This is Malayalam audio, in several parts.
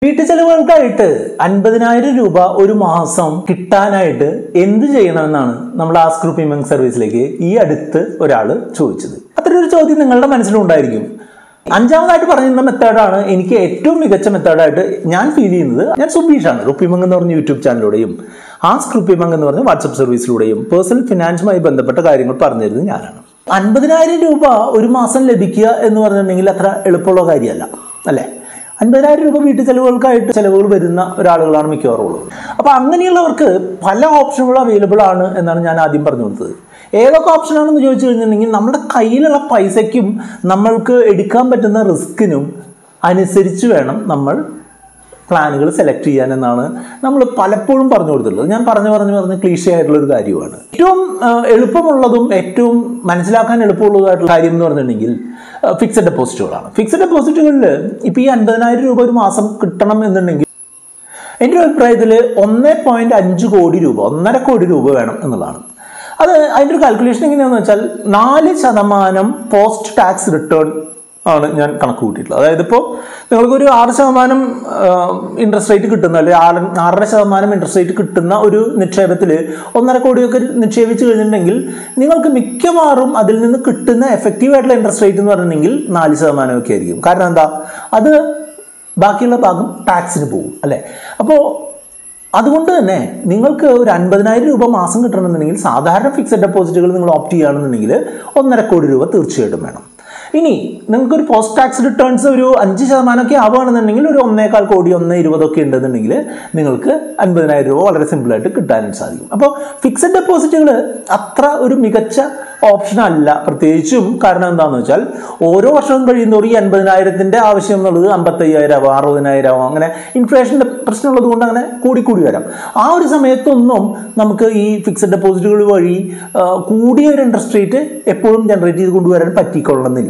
വീട്ടു ചെലവുകൾക്കായിട്ട് അൻപതിനായിരം രൂപ ഒരു മാസം കിട്ടാനായിട്ട് എന്ത് ചെയ്യണമെന്നാണ് നമ്മൾ ആസ്ക് ഗ്രൂപ്പ് ഇമംഗ് സർവീസിലേക്ക് ഈ അടുത്ത് ഒരാൾ ചോദിച്ചത് അത്തരൊരു ചോദ്യം നിങ്ങളുടെ മനസ്സിലുണ്ടായിരിക്കും അഞ്ചാമതായിട്ട് പറഞ്ഞിരുന്ന മെത്തേഡാണ് എനിക്ക് ഏറ്റവും മികച്ച മെത്തേഡായിട്ട് ഞാൻ ഫീൽ ചെയ്യുന്നത് ഞാൻ സുബീഷാണ് റുപ്പിമംഗ് എന്ന് പറഞ്ഞ യൂട്യൂബ് ചാനലിലൂടെയും ആസ്ക് റുപ്പിമംഗ് എന്ന് പറഞ്ഞ വാട്സപ്പ് സർവീസിലൂടെയും പേഴ്സണൽ ഫിനാൻസുമായി ബന്ധപ്പെട്ട കാര്യങ്ങൾ പറഞ്ഞിരുന്നത് ഞാനാണ് അൻപതിനായിരം രൂപ ഒരു മാസം ലഭിക്കുക എന്ന് പറഞ്ഞിട്ടുണ്ടെങ്കിൽ അത്ര എളുപ്പമുള്ള കാര്യമല്ല അല്ലേ അൻപതിനായിരം രൂപ വീട്ടു ചെലവുകൾക്കായിട്ട് ചെലവുകൾ വരുന്ന ഒരാളുകളാണ് മിക്കവാറും ഉള്ളത് അപ്പോൾ അങ്ങനെയുള്ളവർക്ക് പല ഓപ്ഷനുകൾ അവൈലബിൾ ആണ് എന്നാണ് ഞാൻ ആദ്യം പറഞ്ഞു കൊടുത്തത് ഏതൊക്കെ ഓപ്ഷനാണെന്ന് ചോദിച്ചു കഴിഞ്ഞിട്ടുണ്ടെങ്കിൽ നമ്മുടെ കയ്യിലുള്ള പൈസയ്ക്കും നമ്മൾക്ക് എടുക്കാൻ പറ്റുന്ന റിസ്കിനും അനുസരിച്ച് വേണം നമ്മൾ പ്ലാനുകൾ സെലക്ട് ചെയ്യാൻ എന്നാണ് നമ്മൾ പലപ്പോഴും പറഞ്ഞു കൊടുത്തിട്ടുള്ളത് ഞാൻ പറഞ്ഞു പറഞ്ഞു പറഞ്ഞ് ക്ലീഷ ആയിട്ടുള്ള ഒരു കാര്യമാണ് ഏറ്റവും ആ, എളുപ്പമുള്ളതും ഏറ്റവും മനസ്സിലാക്കാൻ എളുപ്പമുള്ളതായിട്ടുള്ള കാര്യം എന്ന് പറഞ്ഞിട്ടുണ്ടെങ്കിൽ ഫിക്സഡ് ഡെപ്പോസിറ്റുകളാണ് ഫിക്സഡ് ഡെപ്പോസിറ്റുകളിൽ ഇപ്പോൾ ഈ അൻപതിനായിരം രൂപ ഒരു മാസം കിട്ടണം എന്നുണ്ടെങ്കിൽ എൻ്റെ ഒരു അഭിപ്രായത്തിൽ ഒന്ന് പോയിന്റ് അഞ്ച് കോടി രൂപ ഒന്നര കോടി രൂപ വേണം എന്നുള്ളതാണ് അത് അതിൻ്റെ ഒരു കാൽക്കുലേഷൻ എങ്ങനെയാണെന്ന് വെച്ചാൽ നാല് ശതമാനം പോസ്റ്റ് ടാക്സ് റിട്ടേൺ ആണ് ഞാൻ കണക്ക് കൂട്ടിയിട്ടുള്ളത് അതായത് ഇപ്പോൾ നിങ്ങൾക്കൊരു ആറ് ശതമാനം ഇൻട്രസ്റ്റ് റേറ്റ് കിട്ടുന്ന അല്ലെങ്കിൽ ആറ് ആറര ശതമാനം ഇൻട്രസ്റ്റ് റേറ്റ് കിട്ടുന്ന ഒരു നിക്ഷേപത്തിൽ ഒന്നര കോടിയൊക്കെ നിക്ഷേപിച്ച് കഴിഞ്ഞിട്ടുണ്ടെങ്കിൽ നിങ്ങൾക്ക് മിക്കവാറും അതിൽ നിന്ന് കിട്ടുന്ന എഫക്റ്റീവ് ആയിട്ടുള്ള ഇൻട്രസ്റ്റ് റേറ്റ് എന്ന് പറഞ്ഞിട്ടുണ്ടെങ്കിൽ നാല് ശതമാനമൊക്കെ ആയിരിക്കും കാരണം എന്താ അത് ബാക്കിയുള്ള ഭാഗം ടാക്സിന് പോകും അല്ലേ അപ്പോൾ അതുകൊണ്ട് തന്നെ നിങ്ങൾക്ക് ഒരു അൻപതിനായിരം രൂപ മാസം കിട്ടണമെന്നുണ്ടെങ്കിൽ സാധാരണ ഫിക്സഡ് ഡെപ്പോസിറ്റുകൾ നിങ്ങൾ ഓപ്റ്റ് ചെയ്യുകയാണെന്നുണ്ടെങ്കിൽ ഒന്നര കോടി രൂപ തീർച്ചയായിട്ടും വേണം ഇനി നിങ്ങൾക്കൊരു പോസ്റ്റ് ടാക്സ് റിട്ടേൺസ് ഒരു അഞ്ച് ശതമാനമൊക്കെ ആവുകയാണെന്നുണ്ടെങ്കിൽ ഒരു ഒന്നേകാൽ കോടി ഒന്ന് ഇരുപതൊക്കെ ഉണ്ടെന്നുണ്ടെങ്കിൽ നിങ്ങൾക്ക് അൻപതിനായിരം രൂപ വളരെ സിമ്പിളായിട്ട് കിട്ടാനായിട്ട് സാധിക്കും അപ്പോൾ ഫിക്സഡ് ഡെപ്പോസിറ്റുകൾ അത്ര ഒരു മികച്ച ഓപ്ഷൻ അല്ല പ്രത്യേകിച്ചും കാരണം എന്താണെന്ന് വെച്ചാൽ ഓരോ വർഷവും കഴിയുന്നതോറും ഈ അൻപതിനായിരത്തിൻ്റെ ആവശ്യം എന്നുള്ളത് അമ്പത്തയ്യായിരം ആവാം അറുപതിനായിരം ആവാം അങ്ങനെ ഇൻഫ്ലേഷൻ്റെ പ്രശ്നമുള്ളത് കൊണ്ട് അങ്ങനെ കൂടിക്കൂടി വരാം ആ ഒരു സമയത്തൊന്നും നമുക്ക് ഈ ഫിക്സഡ് ഡെപ്പോസിറ്റുകൾ വഴി ആ, കൂടിയ ഒരു ഇൻട്രസ്റ്റ് റേറ്റ് എപ്പോഴും ജനറേറ്റ് ചെയ്ത് കൊണ്ടുവരാൻ പറ്റിക്കൊള്ളണമെന്നില്ല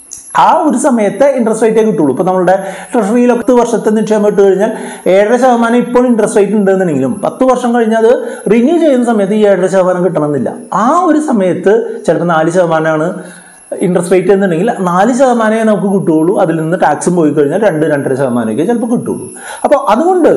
ആ ഒരു സമയത്തെ ഇൻട്രസ്റ്റ് റേറ്റേ കിട്ടുള്ളൂ ഇപ്പോൾ നമ്മുടെ ട്രഷറിയിൽ പത്ത് വർഷത്തെ നിക്ഷേപം ഇട്ട് കഴിഞ്ഞാൽ ഏഴര ശതമാനം ഇപ്പോൾ ഇൻട്രസ്റ്റ് റേറ്റ് ഉണ്ടെന്നുണ്ടെങ്കിലും പത്ത് വർഷം കഴിഞ്ഞാൽ അത് റിന്യൂ ചെയ്യുന്ന സമയത്ത് ഈ ഏഴര ശതമാനം കിട്ടണമെന്നില്ല ആ ഒരു സമയത്ത് ചിലപ്പോൾ നാല് ശതമാനമാണ് ഇൻട്രസ്റ്റ് റേറ്റ് എന്നുണ്ടെങ്കിൽ നാല് ശതമാനമേ നമുക്ക് കിട്ടുകയുള്ളൂ അതിൽ നിന്ന് ടാക്സും പോയി കഴിഞ്ഞാൽ രണ്ട് രണ്ടര ശതമാനമൊക്കെ ചിലപ്പോൾ കിട്ടുള്ളൂ അപ്പോൾ അതുകൊണ്ട്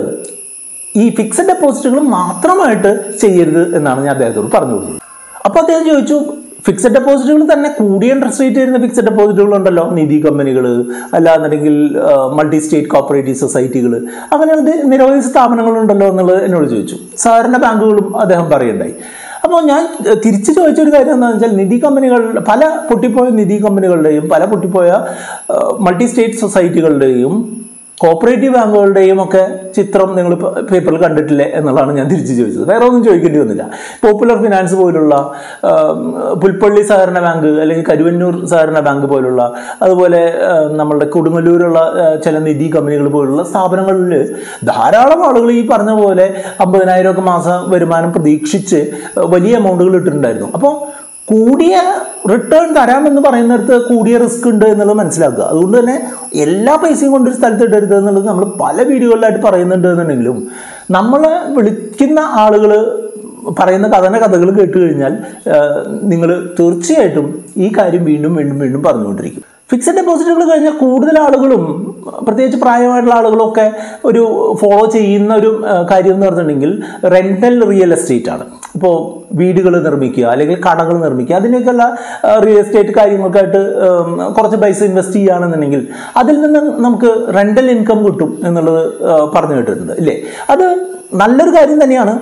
ഈ ഫിക്സഡ് ഡെപ്പോസിറ്റുകൾ മാത്രമായിട്ട് ചെയ്യരുത് എന്നാണ് ഞാൻ അദ്ദേഹത്തോട് പറഞ്ഞു കൊടുത്തത് അപ്പോൾ അദ്ദേഹം ചോദിച്ചു ഫിക്സഡ് ഡെപ്പോസിറ്റുകൾ തന്നെ കൂടിയ ഇൻട്രസ്റ്റ് റേറ്റ് വരുന്ന ഫിക്സഡ് ഡെപ്പോസിറ്റുകൾ ഉണ്ടല്ലോ നിധി കമ്പനികൾ അല്ലാന്നുണ്ടെങ്കിൽ മൾട്ടി സ്റ്റേറ്റ് കോപ്പറേറ്റീവ് സൊസൈറ്റികൾ അങ്ങനെ ഇത് നിരവധി സ്ഥാപനങ്ങളുണ്ടല്ലോ എന്നുള്ളത് എന്നോട് ചോദിച്ചു സഹകരണ ബാങ്കുകളും അദ്ദേഹം പറയുണ്ടായി അപ്പോൾ ഞാൻ ഏഹ്, തിരിച്ചു ചോദിച്ചൊരു കാര്യം എന്താണെന്ന് വെച്ചാൽ നിധി കമ്പനികളുടെ പല പൊട്ടിപ്പോയ നിധി കമ്പനികളുടെയും പല പൊട്ടിപ്പോയ മൾട്ടി സ്റ്റേറ്റ് സൊസൈറ്റികളുടെയും കോപ്പറേറ്റീവ് ബാങ്കുകളുടെയും ഒക്കെ ചിത്രം നിങ്ങൾ പേപ്പറിൽ കണ്ടിട്ടില്ലേ എന്നുള്ളതാണ് ഞാൻ തിരിച്ചു ചോദിച്ചത് വേറെ ഒന്നും ചോദിക്കേണ്ടി വന്നില്ല പോപ്പുലർ ഫിനാൻസ് പോലുള്ള ആ, പുൽപ്പള്ളി സഹകരണ ബാങ്ക് അല്ലെങ്കിൽ കരുവന്നൂർ സഹകരണ ബാങ്ക് പോലുള്ള അതുപോലെ ആ, നമ്മളുടെ കൊടുങ്ങല്ലൂരുള്ള ആ, ചില നിധി കമ്പനികൾ പോലുള്ള സ്ഥാപനങ്ങളിൽ ധാരാളം ആളുകൾ ഈ പറഞ്ഞ പോലെ അമ്പതിനായിരം ഒക്കെ മാസം വരുമാനം പ്രതീക്ഷിച്ച് വലിയ എമൗണ്ടുകൾ ഇട്ടിട്ടുണ്ടായിരുന്നു അപ്പോൾ കൂടിയ റിട്ടേൺ തരാമെന്ന് പറയുന്നിടത്ത് കൂടിയ റിസ്ക് ഉണ്ട് എന്നുള്ളത് മനസ്സിലാക്കുക അതുകൊണ്ട് തന്നെ എല്ലാ പൈസയും കൊണ്ട് ഒരു സ്ഥലത്ത് ഇടരുത് എന്നുള്ളത് നമ്മൾ പല വീഡിയോകളിലായിട്ട് പറയുന്നുണ്ട് എന്നുണ്ടെങ്കിലും നമ്മൾ വിളിക്കുന്ന ആളുകൾ പറയുന്ന കഥന കഥകൾ കേട്ട് കഴിഞ്ഞാൽ നിങ്ങൾ തീർച്ചയായിട്ടും ഈ കാര്യം വീണ്ടും വീണ്ടും വീണ്ടും പറഞ്ഞുകൊണ്ടിരിക്കും ഫിക്സഡ് ഡെപ്പോസിറ്റുകൾ കഴിഞ്ഞാൽ കൂടുതൽ ആളുകളും പ്രത്യേകിച്ച് പ്രായമായിട്ടുള്ള ആളുകളൊക്കെ ഒരു ഫോളോ ചെയ്യുന്ന ഒരു ആ, കാര്യം എന്ന് പറഞ്ഞിട്ടുണ്ടെങ്കിൽ റെൻ്റൽ റിയൽ എസ്റ്റേറ്റ് ആണ് ഇപ്പോൾ വീടുകൾ നിർമ്മിക്കുക അല്ലെങ്കിൽ കടകൾ നിർമ്മിക്കുക അതിനൊക്കെയുള്ള റിയൽ എസ്റ്റേറ്റ് കാര്യങ്ങൾക്കായിട്ട് ഉം, കുറച്ച് പൈസ ഇൻവെസ്റ്റ് ചെയ്യുകയാണെന്നുണ്ടെങ്കിൽ അതിൽ നിന്ന് നമുക്ക് റെൻ്റൽ ഇൻകം കിട്ടും എന്നുള്ളത് ആ, പറഞ്ഞു കേട്ടിട്ടുണ്ട് ഇല്ലേ അത് നല്ലൊരു കാര്യം തന്നെയാണ്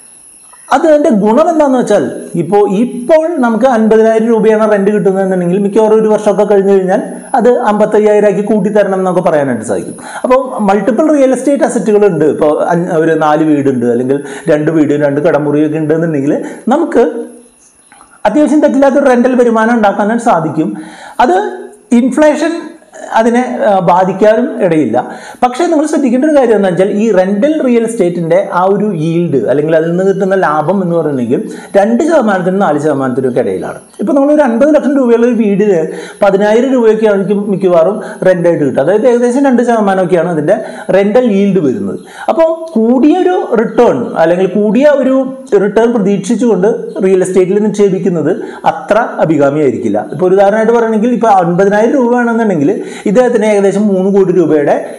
അത് അതിൻ്റെ ഗുണം എന്താണെന്ന് വെച്ചാൽ ഇപ്പോൾ ഇപ്പോൾ നമുക്ക് അൻപതിനായിരം രൂപയാണ് റെന്റ് കിട്ടുന്നതെന്നുണ്ടെങ്കിൽ മിക്കവാറും ഒരു വർഷമൊക്കെ കഴിഞ്ഞ് കഴിഞ്ഞാൽ അത് അമ്പത്തയ്യായിരം ആക്കി കൂട്ടി തരണം എന്നൊക്കെ പറയാനായിട്ട് സാധിക്കും അപ്പോൾ മൾട്ടിപ്പിൾ റിയൽ എസ്റ്റേറ്റ് അസറ്റുകൾ ഉണ്ട് ഇപ്പോൾ അഞ്ച്- ഒരു നാല് വീടുണ്ട് അല്ലെങ്കിൽ രണ്ട് വീട് രണ്ട് കടമുറിയൊക്കെ ഉണ്ടെന്നുണ്ടെങ്കിൽ നമുക്ക് അത്യാവശ്യം തെറ്റില്ലാത്തൊരു റെൻ്റൽ വരുമാനം ഉണ്ടാക്കാനായിട്ട് സാധിക്കും അത് ഇൻഫ്ലേഷൻ അതിനെ ആ, ബാധിക്കാനും ഇടയില്ല പക്ഷേ നിങ്ങൾ ശ്രദ്ധിക്കേണ്ട ഒരു കാര്യം എന്താ വെച്ചാൽ ഈ റെൻ്റൽ റിയൽ എസ്റ്റേറ്റിൻ്റെ ആ ഒരു ഈൽഡ് അല്ലെങ്കിൽ അതിൽ നിന്ന് കിട്ടുന്ന ലാഭം എന്ന് പറഞ്ഞിട്ടുണ്ടെങ്കിൽ രണ്ട് ശതമാനത്തിനും നാല് ശതമാനത്തിനും ഒക്കെ ഇടയിലാണ് ഇപ്പോൾ നമ്മൾ ഒരു അൻപത് ലക്ഷം രൂപയുള്ള ഒരു വീടിന് പതിനായിരം രൂപയൊക്കെ ആയിരിക്കും മിക്കവാറും റെൻ്റായിട്ട് കിട്ടുക അതായത് ഏകദേശം രണ്ട് ശതമാനമൊക്കെയാണ് അതിൻ്റെ റെൻ്റൽ ഈൽഡ് വരുന്നത് അപ്പോൾ കൂടിയൊരു റിട്ടേൺ അല്ലെങ്കിൽ കൂടിയ ഒരു റിട്ടേൺ പ്രതീക്ഷിച്ചുകൊണ്ട് റിയൽ എസ്റ്റേറ്റിൽ നിക്ഷേപിക്കുന്നത് അത്ര അഭികാമിയായിരിക്കില്ല ഇപ്പോൾ ഒരു ഉദാഹരണമായിട്ട് പറയുകയാണെങ്കിൽ ഇപ്പോൾ അൻപതിനായിരം രൂപ വേണമെന്നുണ്ടെങ്കിൽ ഇദ്ദേഹത്തിന് ഏകദേശം മൂന്ന് കോടി രൂപയുടെ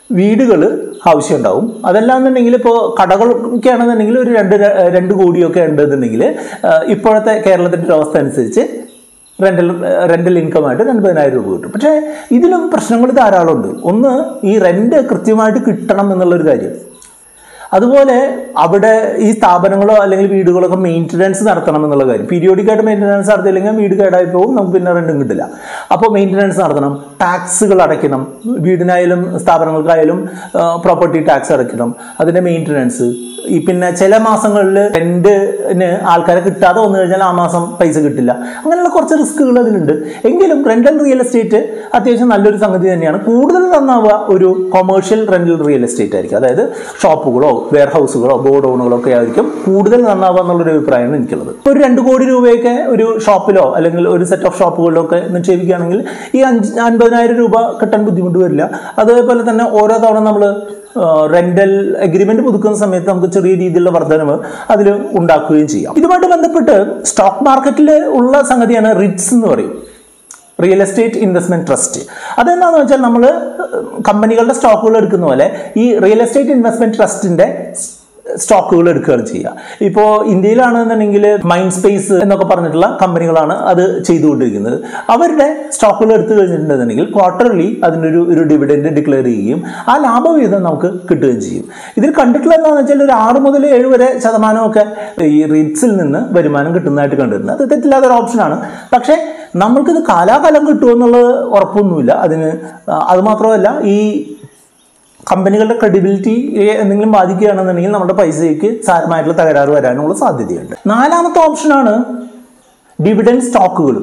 വീടുകൾ ആവശ്യമുണ്ടാവും അതല്ലാന്നുണ്ടെങ്കിൽ ഇപ്പോൾ കടകളൊക്കെ ആണെന്നുണ്ടെങ്കിൽ ഒരു രണ്ട് ര- രണ്ട് കോടിയൊക്കെ ഉണ്ടെന്നുണ്ടെങ്കിൽ ഇപ്പോഴത്തെ കേരളത്തിൻ്റെ ഒരു അവസ്ഥ അനുസരിച്ച് റെൻ്റൽ റെൻ്റൽ ഇൻകമായിട്ട് രൺപതിനായിരം രൂപ കിട്ടും പക്ഷേ ഇതിലും പ്രശ്നങ്ങൾ ധാരാളമുണ്ട് ഒന്ന് ഈ റെൻ്റ് കൃത്യമായിട്ട് കിട്ടണം എന്നുള്ളൊരു കാര്യം അതുപോലെ അവിടെ ഈ സ്ഥാപനങ്ങളോ അല്ലെങ്കിൽ വീടുകളൊക്കെ മെയിൻ്റനൻസ് നടത്തണം എന്നുള്ള കാര്യം പീരിയോഡിക് ആയിട്ട് മെയിൻ്റനൻസ് നടത്തിയില്ലെങ്കിൽ വീട് കേടായി പോകും നമുക്ക് പിന്നെ റെൻറ്റും കിട്ടില്ല അപ്പോൾ മെയിൻ്റനൻസ് നടത്തണം ടാക്സുകൾ അടയ്ക്കണം വീടിനായാലും സ്ഥാപനങ്ങൾക്കായാലും പ്രോപ്പർട്ടി ടാക്സ് അടയ്ക്കണം അതിൻ്റെ മെയിൻ്റനൻസ് ഈ പിന്നെ ചില മാസങ്ങളിൽ റെൻറ്റിന് ആൾക്കാരെ കിട്ടാതെ വന്നു കഴിഞ്ഞാൽ ആ മാസം പൈസ കിട്ടില്ല അങ്ങനെയുള്ള കുറച്ച് റിസ്കുകൾ അതിലുണ്ട് എങ്കിലും റെൻ്റൽ റിയൽ എസ്റ്റേറ്റ് അത്യാവശ്യം നല്ലൊരു സംഗതി തന്നെയാണ് കൂടുതൽ നന്നാവുക ഒരു കൊമേഴ്ഷ്യൽ റെൻ്റൽ റിയൽ എസ്റ്റേറ്റ് ആയിരിക്കും അതായത് ഷോപ്പുകളോ വെയർ ഹൗസുകളോ ഗോഡൗണുകളോ ഒക്കെ ആയിരിക്കും കൂടുതൽ നന്നാവുക എന്നുള്ളൊരു അഭിപ്രായമാണ് എനിക്കുള്ളത് ഇപ്പോൾ ഒരു രണ്ട് കോടി രൂപയൊക്കെ ഒരു ഷോപ്പിലോ അല്ലെങ്കിൽ ഒരു സെറ്റ് ഓഫ് ഷോപ്പുകളിലോ ഒക്കെ നിക്ഷേപിക്കുകയാണെങ്കിൽ ഈ അഞ്ച് അൻപതിനായിരം രൂപ കിട്ടാൻ ബുദ്ധിമുട്ട് വരില്ല അതേപോലെ തന്നെ ഓരോ തവണ നമ്മൾ റെന്റൽ അഗ്രിമെന്റ് പുതുക്കുന്ന സമയത്ത് നമുക്ക് ചെറിയ രീതിയിലുള്ള വർധനവ് അതിൽ ഉണ്ടാക്കുകയും ചെയ്യാം ഇതുമായിട്ട് ബന്ധപ്പെട്ട് സ്റ്റോക്ക് മാർക്കറ്റിൽ ഉള്ള സംഗതിയാണ് റിറ്റ്സ് എന്ന് പറയും റിയൽ എസ്റ്റേറ്റ് ഇൻവെസ്റ്റ്മെന്റ് ട്രസ്റ്റ് അതെന്താണെന്ന് വെച്ചാൽ നമ്മൾ കമ്പനികളുടെ സ്റ്റോക്കുകൾ എടുക്കുന്ന പോലെ ഈ റിയൽ എസ്റ്റേറ്റ് ഇൻവെസ്റ്റ്മെന്റ് ട്രസ്റ്റിന്റെ സ്റ്റോക്കുകൾ എടുക്കുകയാണ് ചെയ്യുക ഇപ്പോൾ ഇന്ത്യയിലാണെന്നുണ്ടെങ്കിൽ മൈൻഡ് സ്പേസ് എന്നൊക്കെ പറഞ്ഞിട്ടുള്ള കമ്പനികളാണ് അത് ചെയ്തുകൊണ്ടിരിക്കുന്നത് അവരുടെ സ്റ്റോക്കുകൾ എടുത്തു കഴിഞ്ഞിട്ടുണ്ടെന്നുണ്ടെങ്കിൽ ക്വാർട്ടർലി അതിനൊരു ഒരു ഡിവിഡൻഡ് ഡിക്ലെയർ ചെയ്യുകയും ആ ലാഭവിഹിതം നമുക്ക് കിട്ടുകയും ചെയ്യും ഇതിൽ കണ്ടിട്ടുള്ള എന്താണെന്ന് വെച്ചാൽ ഒരു ആറ് മുതൽ ഏഴ് വരെ ശതമാനമൊക്കെ ഈ റീറ്റ്സിൽ നിന്ന് വരുമാനം കിട്ടുന്നതായിട്ട് കണ്ടിട്ടുണ്ട് അത് തെറ്റില്ലാത്തൊരു ഓപ്ഷനാണ് പക്ഷേ നമ്മൾക്കിത് കാലാകാലം കിട്ടുമെന്നുള്ളത് ഉറപ്പൊന്നുമില്ല അതിന് അത് മാത്രമല്ല ഈ കമ്പനികളുടെ ക്രെഡിബിലിറ്റിയെ എന്തെങ്കിലും ബാധിക്കുകയാണെന്നുണ്ടെങ്കിൽ നമ്മുടെ പൈസയ്ക്ക് സാരമായിട്ടുള്ള തകരാറ് വരാനുള്ള സാധ്യതയുണ്ട് നാലാമത്തെ ഓപ്ഷനാണ് ഡിവിഡൻ സ്റ്റോക്കുകൾ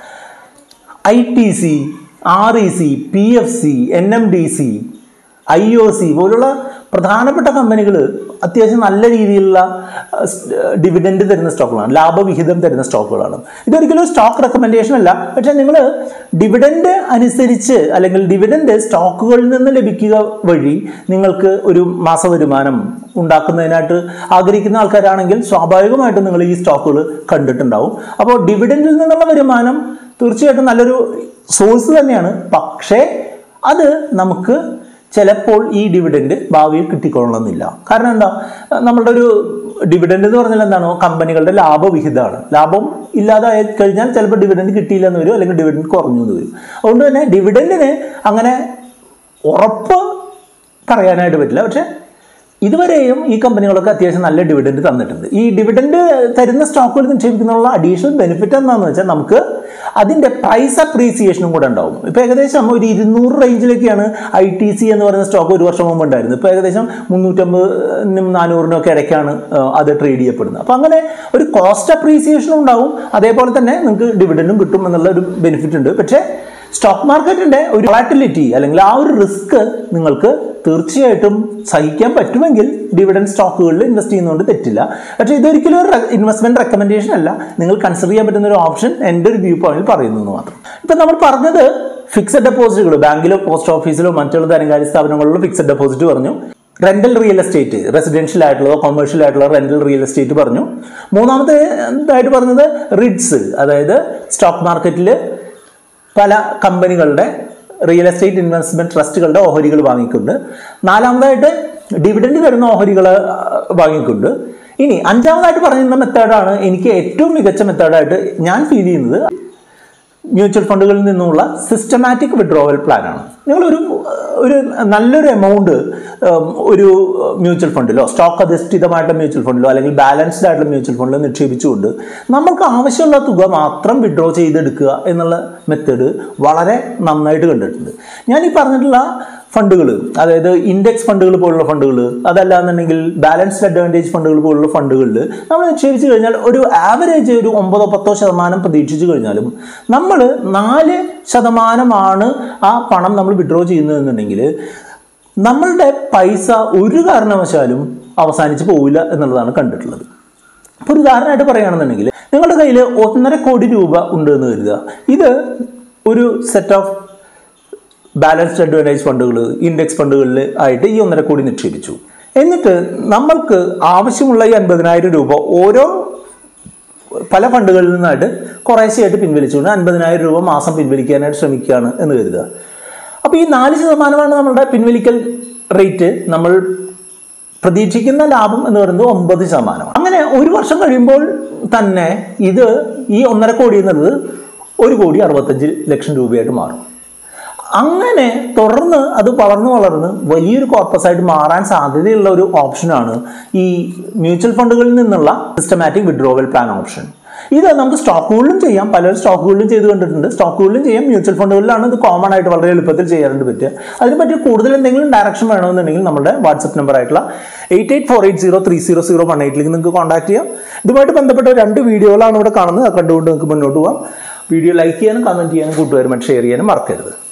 I T C R E C P F C N M D C I O C പോലുള്ള പ്രധാനപ്പെട്ട കമ്പനികൾ അത്യാവശ്യം നല്ല രീതിയിലുള്ള ഡിവിഡൻഡ് തരുന്ന സ്റ്റോക്കുകളാണ് ലാഭവിഹിതം തരുന്ന സ്റ്റോക്കുകളാണ് ഇതൊരിക്കലും സ്റ്റോക്ക് റെക്കമെൻഡേഷൻ അല്ല പക്ഷേ നിങ്ങൾ ഡിവിഡൻഡ് അനുസരിച്ച് അല്ലെങ്കിൽ ഡിവിഡൻഡ് സ്റ്റോക്കുകളിൽ നിന്ന് ലഭിക്കുക വഴി നിങ്ങൾക്ക് ഒരു മാസ വരുമാനം ഉണ്ടാക്കുന്നതിനായിട്ട് ആഗ്രഹിക്കുന്ന ആൾക്കാരാണെങ്കിൽ സ്വാഭാവികമായിട്ടും നിങ്ങൾ ഈ സ്റ്റോക്കുകൾ കണ്ടിട്ടുണ്ടാവും അപ്പോൾ ഡിവിഡൻഡിൽ നിന്നുള്ള വരുമാനം തീർച്ചയായിട്ടും നല്ലൊരു സോഴ്സ് തന്നെയാണ് പക്ഷേ അത് നമുക്ക് ചിലപ്പോൾ ഈ ഡിവിഡൻഡ് ഭാവിയിൽ കിട്ടിക്കൊള്ളണമെന്നില്ല കാരണം എന്താ നമ്മളുടെ ഒരു ഡിവിഡൻഡ് എന്ന് പറഞ്ഞാൽ എന്താണോ കമ്പനികളുടെ ലാഭവിഹിതമാണ് ലാഭം ഇല്ലാതായി കഴിഞ്ഞാൽ ചിലപ്പോൾ ഡിവിഡൻഡ് കിട്ടിയില്ല എന്ന് വരും അല്ലെങ്കിൽ ഡിവിഡൻഡ് കുറഞ്ഞു എന്ന് വരും അതുകൊണ്ട് തന്നെ ഡിവിഡൻഡിന് അങ്ങനെ ഉറപ്പ് പറയാനായിട്ട് പറ്റില്ല പക്ഷേ ഇതുവരെയും ഈ കമ്പനികളൊക്കെ അത്യാവശ്യം നല്ല ഡിവിഡൻഡ് തന്നിട്ടുണ്ട് ഈ ഡിവിഡൻഡ് തരുന്ന സ്റ്റോക്കുകൾ നിക്ഷേപിക്കുന്നുള്ള അഡീഷണൽ ബെനിഫിറ്റ് എന്താണെന്ന് വെച്ചാൽ നമുക്ക് അതിൻ്റെ പ്രൈസ് അപ്രീസിയേഷനും കൂടെ ഉണ്ടാവും ഇപ്പോൾ ഏകദേശം ഒരു ഇരുന്നൂറ് റേഞ്ചിലൊക്കെയാണ് ഐ ടി സി എന്ന് പറയുന്ന സ്റ്റോക്ക് ഒരു വർഷം മുമ്പ് ഉണ്ടായിരുന്നത് ഇപ്പോൾ ഏകദേശം മുന്നൂറ്റമ്പതിനും നാനൂറിനും ഒക്കെ ഇടയ്ക്കാണ് ആ, അത് ട്രേഡ് ചെയ്യപ്പെടുന്നത് അപ്പോൾ അങ്ങനെ ഒരു കോസ്റ്റ് അപ്രീസിയേഷനും ഉണ്ടാവും അതേപോലെ തന്നെ നിങ്ങൾക്ക് ഡിവിഡൻഡും കിട്ടും എന്നുള്ള ഒരു ബെനിഫിറ്റ് ഉണ്ട് പക്ഷേ സ്റ്റോക്ക് മാർക്കറ്റിന്റെ ഒരു വോളാറ്റിലിറ്റി അല്ലെങ്കിൽ ആ ഒരു റിസ്ക് നിങ്ങൾക്ക് തീർച്ചയായിട്ടും സഹിക്കാൻ പറ്റുമെങ്കിൽ ഡിവിഡൻ സ്റ്റോക്കുകളിൽ ഇൻവെസ്റ്റ് ചെയ്യുന്നതുകൊണ്ട് തെറ്റില്ല പക്ഷേ ഇതൊരിക്കലും ഒരു ഇൻവെസ്റ്റ്മെന്റ് റെക്കമെൻഡേഷൻ അല്ല നിങ്ങൾ കൺസിഡർ ചെയ്യാൻ പറ്റുന്ന ഒരു ഓപ്ഷൻ എൻ്റെ ഒരു വ്യൂ പോയിന്റിൽ പറയുന്നു എന്ന് മാത്രം ഇപ്പം നമ്മൾ പറഞ്ഞത് ഫിക്സഡ് ഡെപ്പോസിറ്റുകൾ ബാങ്കിലോ പോസ്റ്റ് ഓഫീസിലോ മറ്റുള്ള ധനകാര്യ സ്ഥാപനങ്ങളിലോ ഫിക്സഡ് ഡെപ്പോസിറ്റ് പറഞ്ഞു റെന്റൽ റിയൽ എസ്റ്റേറ്റ് റെസിഡൻഷ്യൽ ആയിട്ടുള്ളതോ കൊമേഴ്ഷ്യൽ ആയിട്ടുള്ള റെന്റൽ റിയൽ എസ്റ്റേറ്റ് പറഞ്ഞു മൂന്നാമത്തെ എന്തായിട്ട് പറഞ്ഞത് റിഡ്സ് അതായത് സ്റ്റോക്ക് മാർക്കറ്റിൽ പല കമ്പനികളുടെ റിയൽ എസ്റ്റേറ്റ് ഇൻവെസ്റ്റ്മെന്റ് ട്രസ്റ്റുകളുടെ ഓഹരികൾ വാങ്ങിക്കൊണ്ട് നാലാമതായിട്ട് ഡിവിഡൻഡ് തരുന്ന ഓഹരികൾ വാങ്ങിക്കൊണ്ട് ഇനി അഞ്ചാമതായിട്ട് പറഞ്ഞിരുന്ന മെത്തേഡാണ് എനിക്ക് ഏറ്റവും മികച്ച മെത്തേഡായിട്ട് ഞാൻ ഫീൽ ചെയ്യുന്നത് മ്യൂച്വൽ ഫണ്ടുകളിൽ നിന്നുള്ള സിസ്റ്റമാറ്റിക് വിഡ്രോവൽ പ്ലാനാണ് നിങ്ങളൊരു ഒരു നല്ലൊരു എമൗണ്ട് ഒരു മ്യൂച്വൽ ഫണ്ടിലോ സ്റ്റോക്ക് അധിഷ്ഠിതമായിട്ടുള്ള മ്യൂച്വൽ ഫണ്ടിലോ അല്ലെങ്കിൽ ബാലൻസ്ഡ് ആയിട്ടുള്ള മ്യൂച്വൽ ഫണ്ടിലോ നിക്ഷേപിച്ചുകൊണ്ട് നമുക്ക് ആവശ്യമുള്ള തുക മാത്രം വിഡ്രോ ചെയ്തെടുക്കുക എന്നുള്ള മെത്തേഡ് വളരെ നന്നായിട്ട് കണ്ടിട്ടുണ്ട് ഞാൻ ഈ പറഞ്ഞിട്ടുള്ള ഫണ്ടുകൾ അതായത് ഇൻഡെക്സ് ഫണ്ടുകൾ പോലുള്ള ഫണ്ടുകൾ അതല്ല എന്നുണ്ടെങ്കിൽ ബാലൻസ്ഡ് അഡ്വാൻറ്റേജ് ഫണ്ടുകൾ പോലുള്ള ഫണ്ടുകളിൽ നമ്മൾ നിക്ഷേപിച്ച് കഴിഞ്ഞാൽ ഒരു ആവറേജ് ഒരു ഒമ്പതോ പത്തോ ശതമാനം പ്രതീക്ഷിച്ചു കഴിഞ്ഞാലും നമ്മൾ നാല് ശതമാനമാണ് ആ പണം നമ്മൾ വിഡ്രോ ചെയ്യുന്നതെന്നുണ്ടെങ്കിൽ നമ്മളുടെ പൈസ ഒരു കാരണവശാലും അവസാനിച്ച് പോവില്ല എന്നുള്ളതാണ് കണ്ടിട്ടുള്ളത് ഇപ്പോൾ ഒരു ഉദാഹരണമായിട്ട് പറയുകയാണെന്നുണ്ടെങ്കിൽ നിങ്ങളുടെ കയ്യിൽ ഒന്നര കോടി രൂപ ഉണ്ട് എന്ന് കരുതുക ഇത് ഒരു സെറ്റ് ഓഫ് ബാലൻസ്ഡ് അഡ്വാൻറ്റേജ് ഫണ്ടുകൾ ഇൻഡെക്സ് ഫണ്ടുകളിൽ ആയിട്ട് ഈ ഒന്നര കോടി നിക്ഷേപിച്ചു എന്നിട്ട് നമ്മൾക്ക് ആവശ്യമുള്ള ഈ അൻപതിനായിരം രൂപ ഓരോ പല ഫണ്ടുകളിൽ നിന്നായിട്ട് കുറേശ്ശെയായിട്ട് പിൻവലിച്ചുകൊണ്ട് അൻപതിനായിരം രൂപ മാസം പിൻവലിക്കാനായിട്ട് ശ്രമിക്കുകയാണ് എന്ന് കരുതുക അപ്പോൾ ഈ നാല് ശതമാനമാണ് നമ്മുടെ പിൻവലിക്കൽ റേറ്റ് നമ്മൾ പ്രതീക്ഷിക്കുന്ന ലാഭം എന്ന് പറയുന്നത് ഒമ്പത് ശതമാനമാണ് അങ്ങനെ ഒരു വർഷം കഴിയുമ്പോൾ തന്നെ ഇത് ഈ ഒന്നര കോടി എന്നുള്ളത് ഒരു കോടി അറുപത്തഞ്ച് ലക്ഷം രൂപയായിട്ട് മാറും അങ്ങനെ തുടർന്ന് അത് വളർന്ന് വളർന്ന് വലിയൊരു കോർപ്പസ് ആയിട്ട് മാറാൻ സാധ്യതയുള്ള ഒരു ഓപ്ഷനാണ് ഈ മ്യൂച്വൽ ഫണ്ടുകളിൽ നിന്നുള്ള സിസ്റ്റമാറ്റിക് വിഡ്രോവൽ പ്ലാൻ ഓപ്ഷൻ ഇത് നമുക്ക് സ്റ്റോക്കുകളിലും ചെയ്യാം പലരും സ്റ്റോക്കുകളിലും ചെയ്ത് കണ്ടിട്ടുണ്ട് സ്റ്റോക്കുകളിലും ചെയ്യാം മ്യൂച്വൽ ഫണ്ടുകളിലാണ് ഇത് കോമൺ ആയിട്ട് വളരെ എളുപ്പത്തിൽ ചെയ്യാറുണ്ട് പറ്റുക അതിനെപ്പറ്റി കൂടുതൽ എന്തെങ്കിലും ഡയറക്ഷൻ വേണമെന്നുണ്ടെങ്കിൽ നമ്മുടെ വാട്സപ്പ് നമ്പർ ആയിട്ടുള്ള eight eight four eight zero three zero zero one എയ്റ്റിലേക്ക് നിങ്ങൾക്ക് കോൺടാക്ട് ചെയ്യാം ഇതുമായിട്ട് ബന്ധപ്പെട്ട രണ്ട് വീഡിയോകളാണ് ഇവിടെ കാണുന്നത് അത് കണ്ടുകൊണ്ട് നിങ്ങൾക്ക് മുന്നോട്ട് പോകാം വീഡിയോ ലൈക്ക് ചെയ്യാനും കമൻറ്റ് ചെയ്യാനും കൂട്ടുകാരുമായിട്ട് ഷെയർ ചെയ്യാനും മറക്കരുത്